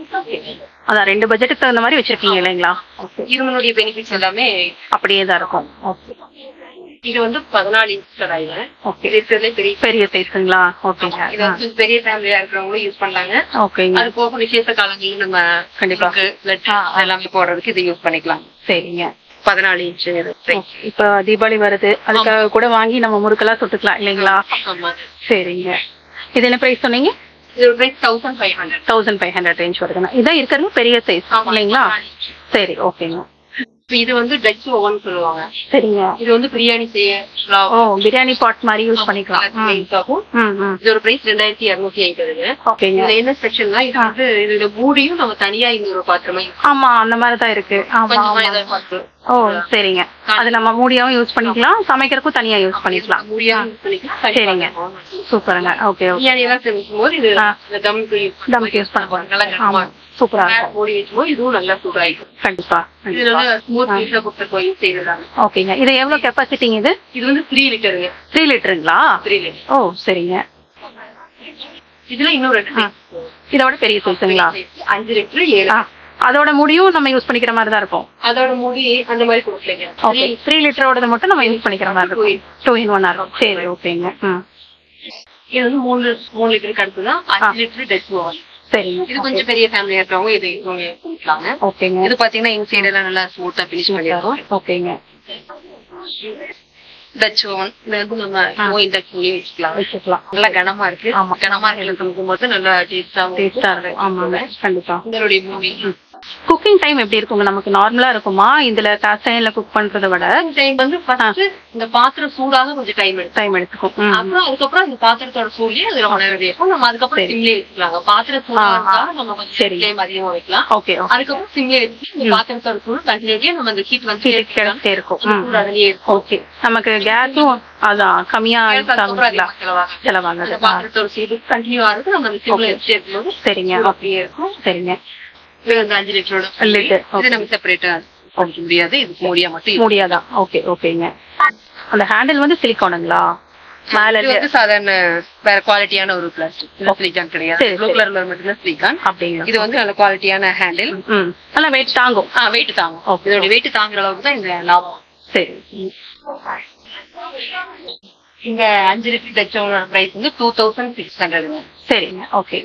அதான் ரெண்டு பட்ஜெட்டுக்கு தகுந்த மாதிரி வச்சிருக்கீங்க இல்லைங்களா ஓகே இருமனுடைய பெனிஃபிட்ஸ் எல்லாமே அப்படியே தான் இருக்கும் ஓகே இது வந்து பதினாலு இன்ச் கடாயில ஓகே இது இருக்கிறதுலே பெரிய பெரிய சைஸுங்களா ஓகேங்க இது வந்து பெரிய ஃபேமிலியா இருக்கிறவங்களும் யூஸ் பண்றாங்க ஓகேங்க அது போக விசேஷ காலங்களில் நம்ம கண்டிப்பா. கண்டிப்பா பிளட் எல்லாமே போடுறதுக்கு இது யூஸ் பண்ணிக்கலாம் சரிங்க பதினாலு இன்ச் இப்ப தீபாவளி வருது அதுக்காக கூட வாங்கி நம்ம முறுக்கெல்லாம் சுட்டுக்கலாம் இல்லைங்களா ஆமா சரிங்க இது என்ன பிரைஸ் சொன்னீங்க இது price thousand five hundred thousand five hundred range வருதுங்க இதான் இருக்கிறது பெரிய சைஸ் இல்லைங்களா சரி ஓகேங்க இது வந்து டச் ஓவன் சொல்லுவாங்க சரிங்க இது வந்து பிரியாணி செய்ய ஓ பிரியாணி பாட் மாதிரி யூஸ் பண்ணிக்கலாம் ம். use ஆகும் ம் ம் இதோட பிரைஸ் ரெண்டாயிரத்தி இருநூத்தி ஐம்பதுங்க ஓகேங்க இதுல என்ன ஸ்பெஷல்னா இது வந்து இதோட மூடியும் நம்ம தனியா இன்னொரு பாத்திரமா use ஆமா அந்த மாதிரி தான் இருக்கு ஆமா கொஞ்சமா ஆமா ஏதாவது பாத்திரம் ஓ சரிங்க அது நம்ம மூடியாவும் யூஸ் பண்ணிக்கலாம் சமைக்கிறதுக்கும் தனியா யூஸ் பண்ணிக்கலாம் மூடியா யூஸ் பண்ணிக்கலாம் தனி சரிங்க. பாத்திரம். சூப்பருங்க ஓகே ஓகே பிரியாணி எல்லாம் சமைக்கும் போது இது ஆ. இந்த தம்க்கு use தம்க்கு யூஸ் பண்ணுவோம் நல்லா ஆமா கனமா சூப்பரா மேல இருக்கும் மூடி வச்சும்போது இதுவும் நல்லா சூடாயிடும் கண்டிப்பா இதுல கண்டிப்பா வந்து ஸ்மூத் பீஸ்ல குடுத்த கோயில் செய்யறதாங்க ஓகேங்க இது எவ்வளவு கெப்பாசிட்டிங்க இது இது வந்து த்ரீ லிட்டருங்க த்ரீ லிட்டருங்களா த்ரீ லிட்டர் ஓ சரிங்க இதுல இன்னும் ரெண்டு ஆ. இதோட பெரிய சைஸுங்களா size. அஞ்சு லிட்டர் ஏழு ஆ, அதோட முடியும் நம்ம யூஸ் பண்ணிக்கிற மாதிரி தான் இருக்கும் அதோட மூடி அந்த மாதிரி கொடுக்கலைங்க ஓகே த்ரீ லிட்டரோடது மட்டும் நம்ம யூஸ் பண்ணிக்கிற மாதிரி இருக்கும் டூ இன் ஒன் இருக்கும் சரி ஓகேங்க ம் இது வந்து மூணு மூணு லிட்டருக்கு அடுத்துதான் அஞ்சு லிட்டர் டச் ஓவன் சரிங்க இது கொஞ்சம் பெரிய ஃபேமிலியா இருக்கிறவங்க இது இவங்க கொடுக்கலாங்க ஓகேங்க இது பாத்தீங்கன்னா எங்க சைடு எல்லாம் நல்லா ஸ்மூத்தா பினிஷ் பண்ணிருக்கோம் ஓகேங்க டச் ஓவன் இது வந்து நம்ம ஓயின் டச் பண்ணி வச்சுக்கலாம் வச்சுக்கலாம் நல்லா கனமா இருக்கு ஆமா. கனமா இருக்கும் போது நல்லா டேஸ்டாவும் டேஸ்டா இருக்கும் ஆமாங்க கண்டிப்பா இதனுடைய மூவி குக்கிங் டைம் எப்படி இருக்குங்க நமக்கு நார்மலா இருக்குமா இதுல காஸ்டைன்ல குக் பண்றதை விட டைம் வந்து ஃபர்ஸ்ட் இந்த பாத்திரம் சூடாக கொஞ்சம் டைம் எடுக்கும் டைம் எடுத்துக்கும் ம். அப்புறம் அதுக்கப்புறம் அந்த பாத்திரத்தோட சூழ்நிலை அது ரொம்ப நேரம் இருக்கும் நம்ம அதுக்கப்புறம் சிம்லே வச்சுக்கலாங்க பாத்திரம் சூடா ஆ, ஆ. இருந்தாலும் நம்ம கொஞ்சம் சரி. டைம் அதிகமா வைக்கலாம் ஓகே ஓகே அதுக்கப்புறம் சிம்லே வச்சு இந்த பாத்திரத்தோட சூடு கண்டினியூட்டியா நம்ம அந்த ஹீட் வந்து ஹீட் கிடைச்சிட்டே இருக்கும் ம். சூடு அதுலயே இருக்கும் ஓகே நமக்கு கேஸும் அதான் கம்மியா அதுக்கப்புறம் அதிகமா செலவாகும். செலவாகுது அந்த பாத்திரத்தோட சூடு கண்டினியூ ஆகுது நம்ம அந்த சிம்ல வச்சு இருக்கும்போது சரிங்க சூடு அப்படியே இருக்கும் சரிங்க இது வந்து அஞ்சு லிட்டரோட லிட்டர் இது நம்ம செப்பரேட்டா வைக்க முடியாது இது மூடியா மட்டும் use முடியாதான் ஓகே ஓகேங்க அந்த ஹேண்டில் வந்து சிலிக்கானுங்களா மேல இது வந்து சாதாரண வேற குவாலிட்டியான ஒரு பிளாஸ்டிக் சிலிக்கான் கிடையாது சரி, ப்ளூ சரி. கலர்ல மட்டும்தான் சிலிக்கான் அப்படிங்களா இது வந்து நல்ல குவாலிட்டியான ஹேண்டில் ம் நல்லா வெயிட் தாங்கும் ஆ வெயிட் தாங்கும் Okay. இதோட வெயிட் தாங்குற அளவுக்கு தான் இந்த லாபம் சரி ம். இந்த அஞ்சு லிட்டர் டச்சோட பிரைஸ் வந்து டூ தௌசண்ட் சிக்ஸ் ஹண்ட்ரட் சரிங்க ஓகே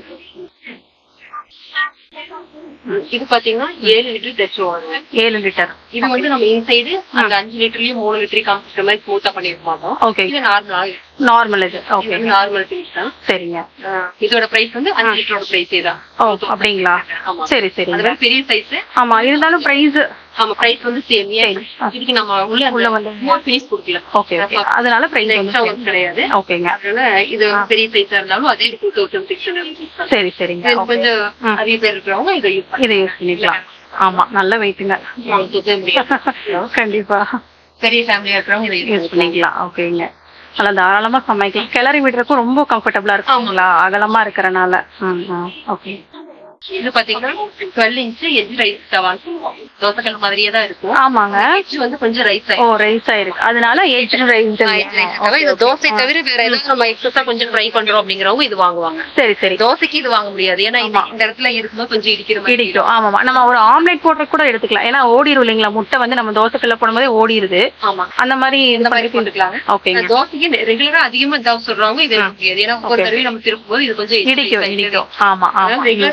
இது பாத்தீங்கன்னா ஏழு லிட்டர் டச்சோ ஏழு லிட்டர் இது வந்து நம்ம இன்சைடு அந்த அஞ்சு லிட்டர்லயும் மூணு லிட்டரையும் காமிச்சிட்ட மாதிரி ஸ்மூத்தா பண்ணிருக்க மாட்டோம் ஓகே இது நார்மலா நார்மல் இது ஓகே நார்மல் திங்ஸ் தான் சரிங்க ஆ, இதோட பிரைஸ் வந்து அஞ்சு லிட்டரோட பிரைஸே தான் ஓ அப்படிங்களா ஆமா சரி அது சரிங்க வந்து பெரிய சைஸ் ஆமா இருந்தாலும் பிரைஸ் ஆமா பிரைஸ் வந்து சேம் ஏன் ஆ. இதுக்கு நம்ம உள்ள உள்ள உள்ள வந்து- வந்து பீஸ் கொடுக்கல ஓகே ஓகே அதனால பிரைஸ் எக்ஸ்ட்ரா வந்து ஒன்றும் கிடையாது ஓகேங்க அதனால இது பெரிய சைஸா இருந்தாலும் அதே டூ தௌசண்ட் சிக்ஸ் ஹண்ட்ரட் சரி சரிங்க இது okay. கொஞ்சம் ம். அதிக பேர் இருக்கிறவங்க இதை யூஸ் இதை யூஸ் பண்ணிக்கலாம் ஆமா நல்ல வெயிட்டுங்க பண்ணிக்கலாம் கண்டிப்பா பெரிய ஃபேமிலியா இருக்கிறவங்க இதை யூஸ் யூஸ் பண்ணிக்கலாம் பண்ணிக்கலாம் ஓகேங்க நல்லா தாராளமா சமைக்கலாம் கிளறி விடுறதுக்கும் ரொம்ப கம்ஃபர்டபுளா இருக்குங்களா அகலமா இருக்கறனால ம் ம் ஓகே இது பாத்தீங்கன்னா டுவெல் இன்ச் எஜ் ரைஸ் தவான் தோசைக்கல் மாதிரியே தான் இருக்கும் ஆமாங்க எஜ் வந்து கொஞ்சம் ரைஸ் ஓ ரைஸ் ஆயிருக்கு அதனால ஏஜ் ரைஸ் இது தோசை தவிர வேற ஏதாவது நம்ம எக்ஸஸா கொஞ்சம் ஃப்ரை பண்றோம் அப்படிங்கிறவங்க இது வாங்குவாங்க சரி சரி தோசைக்கு இது வாங்க முடியாது ஏன்னா இந்த இந்த இடத்துல இருக்கும்போது கொஞ்சம் இடிக்கிற மாதிரி இடிக்கும் ஆமாமா நம்ம ஒரு ஆம்லெட் போட்டு கூட எடுத்துக்கலாம் ஏன்னா ஓடிரும் இல்லைங்களா முட்டை வந்து நம்ம தோசைக்கல்ல போடும்போதே ஓடிருது ஆமா அந்த மாதிரி இந்த மாதிரி போட்டுக்கலாங்க ஓகேங்க தோசைக்கு ரெகுலரா அதிகமா தோசை சொல்றவங்க இது எடுக்க முடியாது ஏன்னா ஒவ்வொரு தடவையும் நம்ம திருப்பும் போது இது கொஞ்சம் இடிக்கும் இடிக்கும் ஆமா ஆமா ரெகுலர் தோசைக்கு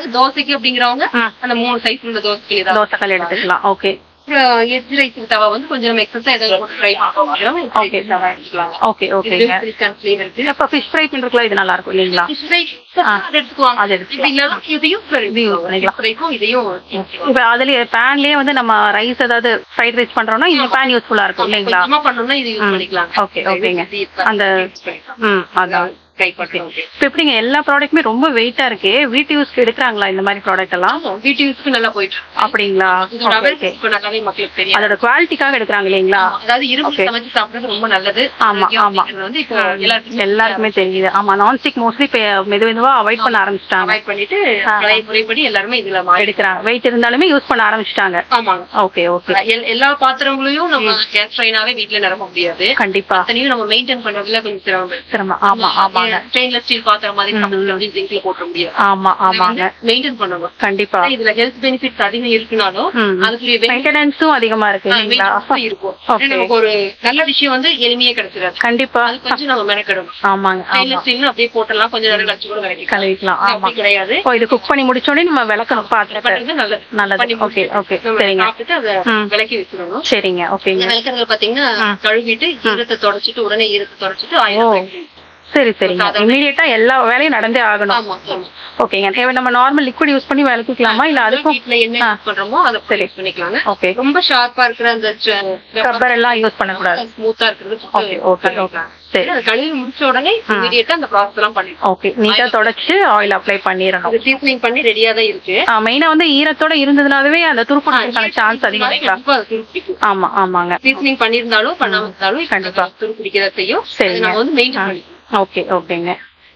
தோசைக்கு அப்படிங்கிறவங்க ஆ. அந்த மூணு சைஸ் உள்ள தோசைக்கு ஏதாவது தோசைக்கல் எடுத்துக்கலாம் ஓகே எக் ரைஸ் தவா வந்து கொஞ்சம் நம்ம எக்ஸஸா ஏதாவது போட்டு ஃப்ரை பண்ணுறோம் Okay. தவா எடுத்துக்கலாம் ஓகே ஓகேங்க இருக்கு அப்ப ஃபிஷ் ஃப்ரை பண்றதுக்குலாம் இது நல்லா இருக்கும் இல்லைங்களா Fish fry, ஆ. அது எடுத்துக்குவாங்க அது எடுத்துக்கலாம். இது இல்லைன்னா இதையும் இதையும் use பண்ணிக்கலாம். ஃப்ரைக்கும் இதையும் இப்ப அதுலயே பேன்லயே வந்து நம்ம ரைஸ் ஏதாவது ஃப்ரைட் ரைஸ் பண்றோம்னா இந்த பேன் யூஸ்ஃபுல்லா இருக்கும் இல்லைங்களா கொஞ்சமா பண்ணோம்னா இது யூஸ் ம். பண்ணிக்கலாம் Okay, okayங்க. அந்த ம் அதான் கை பட்டுரும் இப்ப எப்படிங்க எல்லா ப்ராடக்ட்டுமே ரொம்ப வெயிட்டா இருக்கே வீட்டு யூஸ்க்கு எடுக்கிறாங்களா இந்த மாதிரி ப்ராடக்ட் எல்லாம் வீட்டு யூஸ்க்கு நல்லா போயிட்டு இருக்கு. அப்படிங்களா இதோட Okay, awareness okay. இப்ப நல்லாவே மக்களுக்கு தெரியும் அதோட குவாலிட்டிக்காக எடுக்கிறாங்க இல்லைங்களா அதாவது இரும்பு Okay. சமைச்சு சாப்பிடுறது ரொம்ப நல்லது ஆமா, ஆரோக்கியம் ஆமா. அப்படிங்கிறது வந்து இப்போ எல்லாருக்குமே எல்லாருக்குமே தெரியுது ஆமா நான்ஸ்டிக் மோஸ்ட்லி இப்ப மெது மெதுவா அவாய்ட் பண்ண ஆரம்பிச்சிட்டாங்க அவாய்ட் பண்ணிட்டு ஆ. பழைய முறைப்படி எல்லாருமே இதுல மாறி எடுக்கிறாங்க வெயிட் இருந்தாலுமே யூஸ் பண்ண ஆரம்பிச்சிட்டாங்க ஆமாங்க ஓகே ஓகே எல்- எல்லா பாத்திரங்களையும் நம்ம கேஸ் ட்ரைனாவே வீட்ல நிரப்ப முடியாது கண்டிப்பா அத்தனையும் நம்ம மெயின்டைன் பண்றதுல கொஞ்சம் சிரமம் இருக்கு. சிரமம் ஆமா ஆமாங்க ஸ்டெயின்லெஸ் ஸ்டீல் பாத்திரம் மாதிரி ம். சமைச்சு வந்து ஜிங்க்ல போட்ட முடியாது ஆமா ஆமாங்க மெயின்டைன் பண்ணணும் கண்டிப்பா இதுல ஹெல்த் பெனிஃபிட்ஸ் அதிகம் இருக்குனாலும் ம். அதுக்குரிய benefits மெயின்டெனன்ஸும் அதிகமா இருக்கு இல்லைங்களா maintenance இருக்கும் Okay. நமக்கு ஒரு நல்ல விஷயம் வந்து எளிமையே கிடைச்சிடாது கண்டிப்பா அது கொஞ்சம் நம்ம மெனக்கெடும் ஆமாங்க ஆமா ஸ்டெயின்லெஸ் ஸ்டீல் அப்படியே போட்டலாம் கொஞ்சம் நேரம் கழிச்சு கூட கிடைக்கும் கழுவிக்கலாம் ஆமா அப்படி கிடையாது ஓ இது குக் பண்ணி முடிச்ச உடனே நம்ம விளக்கணும் பாத்திரத்தை பண்றது நல்லது நல்லது. பண்ணி Okay, முடிச்சுட்டு okay. நம்ம சரிங்க. சாப்பிட்டுட்டு அதை ம். விலக்கி வச்சிடணும் சரிங்க ஓகேங்க இந்த விளக்கறதுல பாத்தீங்கன்னா ம். கழுவிட்டு ஈரத்தை தொடச்சிட்டு உடனே ஈரத்தை தொடச்சிட்டு ஓ ஆயிரம் சரி சரிங்க சாதாரண- இமீடியட்டா எல்லா வேலையும் நடந்தே ஆகணும் ஆமா ஆமா ஓகேங்க இப்ப நம்ம நார்மல் லிக்விட் யூஸ் பண்ணி விளக்கிக்கலாமா இல்ல அதுக்கும் வீட்ல என்ன ஆ. யூஸ் பண்றோமோ அதை சரி. யூஸ் பண்ணிக்கலாங்க ஓகே ரொம்ப ஷார்ப்பா இருக்கிற அந்த ரப்பர் எல்லாம் யூஸ் பண்ணக்கூடாது ஸ்மூத்தா இருக்கிறது ஓகே ஓகே ஓகே சரி அதை கழுவி முடிச்ச உடனே ஆ. இமீடியட்டா அந்த ப்ராசஸ் எல்லாம் பண்ணிடலாம் ஓகே நீட்டா தொடச்சு ஆயில் அப்ளை பண்ணிடணும் அது சீசனிங் பண்ணி ரெடியா தான் இருக்கு மெயினா வந்து ஈரத்தோட இருந்ததுனாவே அந்த துருப்புறதுக்கான சான்ஸ் அதிகம் இல்லைங்களா ரொம்ப அது துருப்பிடிக்கும் ஆமா ஆமாங்க சீசனிங் பண்ணிருந்தாலும் பண்ணாம இருந்தாலும் கண்டிப்பா. துருப்பிடிக்கதா செய்யும் சரிங்க. அதை நம்ம வந்து மெயின்டைன் பண்ணி ஓகே ஓகேங்க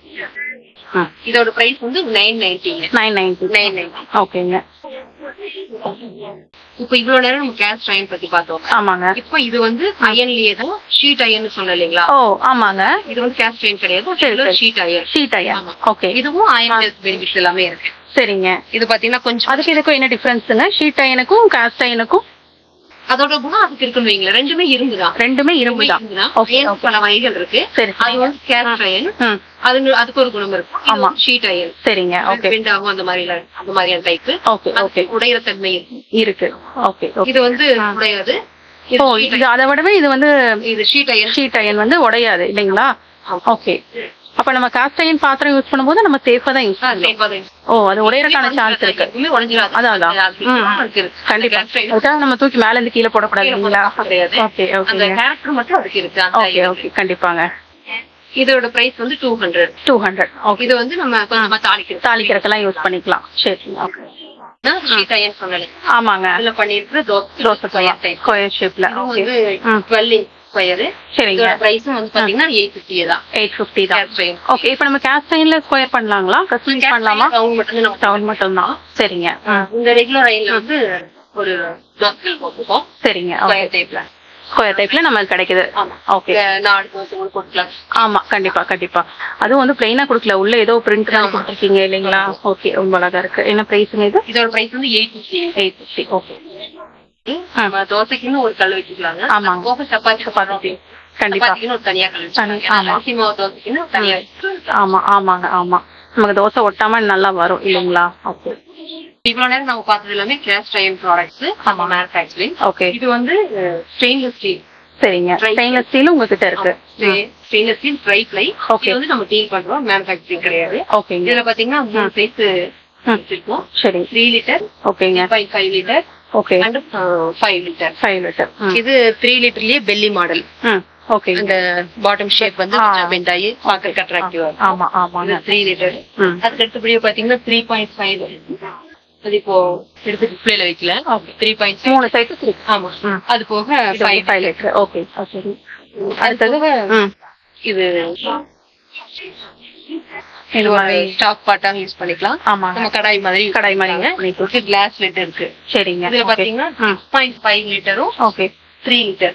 இதோட பிரைஸ் வந்து நைன் நைன்டிங்க நைன் நைன்டி நைன் நைன்டி ஓகேங்க இப்போ இவ்வளவு நேரம் நம்ம கேஸ் ட்ரைன் பத்தி பார்த்தோம் ஆமாங்க இப்போ இது வந்து அயன்லயே தான் ஷீட் அயன் சொன்ன இல்லைங்களா ஓ ஆமாங்க இது வந்து கேஸ் ட்ரைன் கிடையாது சரி, சரி. ஷீட் அயன் ஷீட் ஐயா ஆமா. ஓகே இதுவும் அயன் பெனிஃபிட்ஸ் எல்லாமே இருக்கு சரிங்க இது பாத்தீங்கன்னா கொஞ்சம் அதுக்கு இதுக்கும் என்ன டிஃபரன்ஸுங்க ஷீட் அயனுக்கும் காஸ்ட் அயனுக்கும் அதோட குணம் அதுக்கு இருக்குன்னு வைங்களேன் ரெண்டுமே இரும்புதான் ரெண்டுமே இரும்பு தான் இரும்புதான் ஓகே அயன் ஓகே பல வகைகள் இருக்கு சரி அது வந்து கேஸ் அயன் ம் அது அதுக்கு ஒரு குணம் இருக்கும் ஆமா. ஷீட் அயன் சரிங்க ஓகே பெண்ட் ஆகும் அந்த மாதிரி எல்லாம் அந்த மாதிரியான டைப் ஓகே ஓகே உடையிற தன்மை இருக்கு இருக்கு ஓகே ஓகே இது வந்து ஆ. உடையாது ஓ இது அதை விடவே இது வந்து இது ஷீட் அயன் ஷீட் அயன் வந்து உடையாது இல்லைங்களா ஆமா. ஓகே அப்ப நம்ம காஸ்ட் அயன் பாத்திரம் யூஸ் பண்ணும்போது நம்ம சேஃபா தான் யூஸ் ஆ, பண்ணணும் safe ஆ தான் இருக்கு. ஓ அது உடையறதுக்கான சான்ஸ் இருக்கு எதுவுமே உடைஞ்சிடாது. அதான் அதான் அது ம். இருக்கு. கண்டிப்பா அந்த gas அதுக்காக நம்ம தூக்கி மேல இருந்து கீழே போடக்கூடாது கீழே இல்லைங்களா போட கிடையாது. ஓகே அந்த ஓகே character மட்டும் அதுக்கு இருக்கு. அந்த ஓகே item. ஓகே கண்டிப்பாங்க இதோட பிரைஸ் வந்து two hundred two hundred okay இது வந்து நம்ம கொஞ்சமா தாளிக்கிறது தாளிக்கிறதுக்கெல்லாம் யூஸ் பண்ணிக்கலாம் சரி ஓகே ஷீட் அயன் சொன்னேன் ஆமாங்க அதுல பண்ணிருக்கிற dosa dosa square type. Square ஷேப்ல இது ஓகே வந்து ம். டுவெல் இன்ச் ஸ்கொயர் சரிங்க இதோட பிரைஸும் வந்து பாத்தீங்கன்னா எயிட் பிப்டி தான் எயிட் ஃபிஃப்டி தான் Cast iron. ஓகே இப்போ நம்ம கேஸ்ட் அயன்ல ஸ்கொயர் பண்ணலாங்களா கஸ்டமைஸ் Cast பண்ணலாமா iron round மட்டும் நம்ம டவுன் மட்டும் தான் சரிங்க ம். இந்த ரெகுலர் அயன்ல வந்து ஒரு தோசை போட்டுப்போம் சரிங்க ஓகே ஸ்கொயர் டைப்ல ஸ்கொயர் டைப்ல நமக்கு கிடைக்குது ஆமா ஓகே நாலு தோசை கூட போட்டுக்கலாம் ஆமா கண்டிப்பா கண்டிப்பா அதுவும் வந்து பிளைனா கொடுக்கல உள்ள ஏதோ பிரிண்ட் தான் ஆமா. கொடுத்துருக்கீங்க இல்லைங்களா ஓகே ரொம்ப அழகா இருக்கு என்ன பிரைஸுங்க இது இதோட பிரைஸ் வந்து eight fifty eight fifty okay நம்ம தோசைக்குன்னு ஒரு கல் வச்சுக்கலாங்க ஆமாங்க. போக சப்பாத்தி சப்பாத்தி கண்டிப்பா சப்பாத்திக்குன்னு ஒரு தனியா கல் தனி- வச்சுக்கலாம் ஆமா. அரிசி மாவு தோசைக்குன்னு தனியா வச்சுக்கலாம். ஆமா ஆமாங்க ஆமா நமக்கு தோசை ஒட்டாம நல்லா வரும் இல்லைங்களா ஓகே இவ்வளவு நேரம் நம்ம பார்த்தது எல்லாமே கேஸ்ட் அயன் ப்ராடக்ட்ஸ் நம்ம மேனுஃபேக்சரிங் ஓகே இது வந்து ஸ்டெயின்லெஸ் ஸ்டீல் சரிங்க Dry- ஸ்டெயின்லெஸ் ஸ்டீல் உங்ககிட்ட இருக்கு stainless steel tri ply Okay. இது வந்து நம்ம டீல் பண்றோம் மேனுஃபேக்சரிங் கிடையாது ஓகேங்க இதுல பாத்தீங்கன்னா மூணு சைஸ் ம். வச்சிருக்கோம் சரி த்ரீ லிட்டர் ஓகேங்க point five litre okay and five litre five litre இது த்ரீ லிட்டர்லயே பெல்லி மாடல் ம் ஓகேங்க அந்த பாட்டம் ஷேப் வந்து ஆ. பெண்ட் ஆகி பாக்க அட்ராக்டிவா ஆமா ஆமாங்க இது த்ரீ லிட்டர் ம் அதுக்கு அடுத்தபடியா பாத்தீங்கன்னா த்ரீ பாயிண்ட் ஃபைவ் அது இப்போ எடுத்து டிஸ்பிளேல வைக்கல Okay. த்ரீ பாயிண்ட் மூணு சைஸ் இருக்கு ஆமா ம். அது போக இது ஃபைவ் ஃபைவ் லிட்டர் ஓகே சரி அடுத்தது ம் இது இது இது மாதிரி ஸ்டாக் பாட்டா யூஸ் பண்ணிக்கலாம் ஆமாங்க நம்ம கடாய் மாதிரி கடாய் மாதிரிங்க இருக்கு கிளாஸ் லிட்டர் இருக்கு சரிங்க இதுல ஓகே பாத்தீங்கன்னா ம் பாயிண்ட் ஃபைவ் லிட்டரும் ஓகே த்ரீ லிட்டர்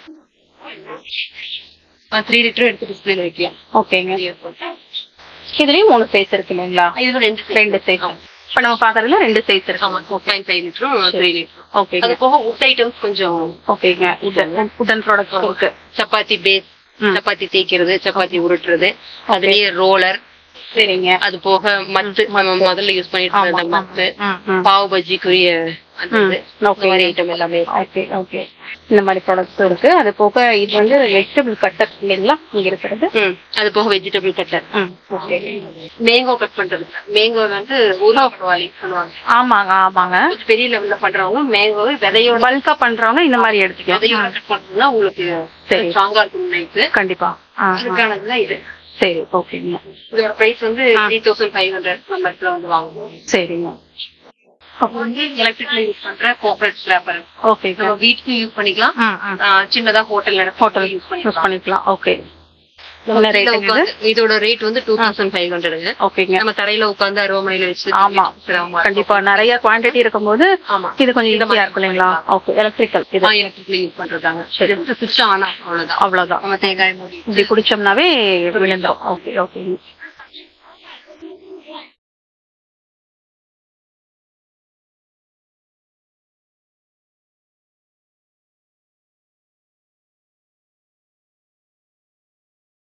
த்ரீ லிட்டரும் எடுத்து டிஸ்பிளேல வைக்கலாம் ஓகேங்க இதுலயும் மூணு சைஸ் இருக்கு இல்லைங்களா இது ரெண்டு ரெண்டு சைஸ் இப்ப நம்ம பாக்குறதுல ரெண்டு சைஸ் இருக்கு ஆமா பாயிண்ட் ஃபைவ் லிட்டரும் த்ரீ லிட்டர் ஓகேங்க அது போக உட் ஐட்டம்ஸ் கொஞ்சம் ஓகேங்க உடன் உடன் ப்ராடக்ட் இருக்கு சப்பாத்தி பேஸ் ம். சப்பாத்தி தேய்க்கிறது சப்பாத்தி உருட்டுறது அதுலயே ரோலர் சரிங்க அது போக மத்து நம்ம முதல்ல யூஸ் பண்ணிட்டு இருந்த அந்த மத்து ம், ம். பாவ் பஜ்ஜிக்குரிய அந்த இது ம், இந்த okay. மாதிரி ஐட்டம் எல்லாமே ஓகே ஓகே இந்த மாதிரி ப்ராடக்ட்ஸ் இருக்கு அது போக இது வந்து வெஜிடபிள் கட்டர் இல்லைங்களா இங்க இருக்கிறது ம், அது போக வெஜிடபிள் கட்டர் ம் ஓகே மேங்கோ கட் பண்றது மேங்கோ வந்து ஊர்ல பண்ணுவாங்க சொல்லுவாங்க ஆமாங்க ஆமாங்க கொஞ்சம் பெரிய லெவல்ல பண்றவங்க மேங்கோ விதையோட பல்கா பண்றவங்க இந்த மாதிரி எடுத்துக்கலாம் விதையோட கட் பண்ணணும்னா உங்களுக்கு சரி. ஸ்ட்ராங்கா இருக்கும் நைட்டு கண்டிப்பா ஆ, ஆ. அதுக்கானதுதான் இது சரி ஓகேங்க இதோட பிரைஸ் வந்து ஆ. த்ரீ தௌசண்ட் ஃபைவ் ஹண்ட்ரட் நம்ம இடத்துல வந்து வாங்குவோம் சரிங்க அப்போ வந்து எலக்ட்ரிக்ல யூஸ் பண்ற கோஆபரேட் ஸ்லாப்பர் ஓகே நம்ம வீட்டுக்கு யூஸ் பண்ணிக்கலாம் ம் ம் ஆ, சின்னதா ஹோட்டல்ல ஹோட்டல் யூஸ் யூஸ் பண்ணிக்கலாம் பண்ணிக்கலாம் ஓகே என்ன கீழே ரேட்டுங்க இது உட்கார்ந்து- இதோட ரேட் வந்து டூ தௌசண்ட் ஃபைவ் ஹண்ட்ரட் ஓகேங்க நம்ம தரையில உட்கார்ந்து அருவமனையில வச்சு ஆமா சிரமமா கண்டிப்பா நிறைய குவாண்டிட்டி இருக்கும்போது ஆமா இது கொஞ்சம் ஈஸியா இருக்கும் இல்லைங்களா ஓகே எலக்ட்ரிக்கல் இது எலக்ட்ரிக்ல யூஸ் பண்றதாங்க சரி. சுவிட்ச் ஆன் அவ்வளவுதான் அவ்வளவுதான் நம்ம தேங்காய் மூடி இப்படி குடிச்சோம்னாவே விழுந்தோம் ஓகே ஓகே